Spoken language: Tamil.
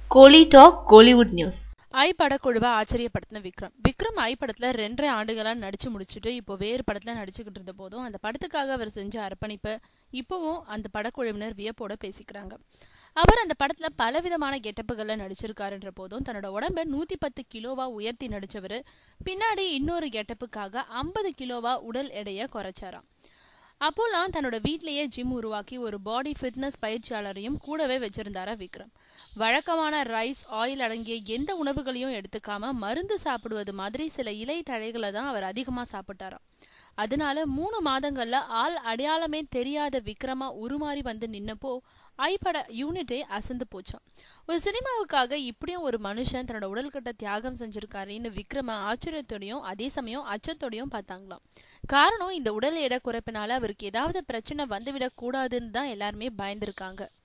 Kohli talk Kollywood news I படக்குழுவை ஆச்சரியப்படுத்தின விக்ரம் விக்ரம் ஐ படத்துல ரெண்டரை ஆண்டுகளா நடிச்சு முடிச்சுட்டு இப்போ வேறு படத்துல நடிச்சுக்கிட்டு இருந்த போதும் அந்த படத்துக்காக அவர் செஞ்ச அர்ப்பணிப்பை இப்பவும் அந்த படக்குழுவினர் வியப்போட பேசிக்கிறாங்க அவர் அந்த படத்துல பலவிதமான கெட்டப்புகள்ல நடிச்சிருக்காருன்ற போதும் தன்னோட உடம்ப நூத்தி பத்து கிலோவா உயர்த்தி நடிச்சவர் பின்னாடி இன்னொரு கெட்டப்புக்காக ஐம்பது கிலோவா உடல் எடையை குறைச்சாராம் அப்போலாம் தன்னோட வீட்லயே ஜிம் உருவாக்கி ஒரு பாடி ஃபிட்னஸ் பயிற்சியாளரையும் கூடவே வச்சிருந்தாரா விக்ரம் வழக்கமான ரைஸ் ஆயில் அடங்கிய எந்த உணவுகளையும் எடுத்துக்காம மருந்து சாப்பிடுவது மாதிரி சில இலை தழைகளை தான் அவர் அதிகமா சாப்பிட்டாராம் அதனால மூணு மாதங்கள்ல ஆள் அடையாளமே தெரியாத விக்ரமா உருமாறி வந்து நின்னப்போ ஐப்பட யூனிட்டே அசந்து போச்சாம் ஒரு சினிமாவுக்காக இப்படியும் ஒரு மனுஷன் தன்னோட உடல்கட்ட தியாகம் செஞ்சிருக்காருன்னு விக்ரம ஆச்சரியத்தோடையும் அதே சமயம் அச்சத்தோடையும் பார்த்தாங்களாம் காரணம் இந்த உடல் எடை குறைப்பினால அவருக்கு ஏதாவது பிரச்சனை வந்துவிடக் கூடாதுன்னு தான் எல்லாருமே பயந்துருக்காங்க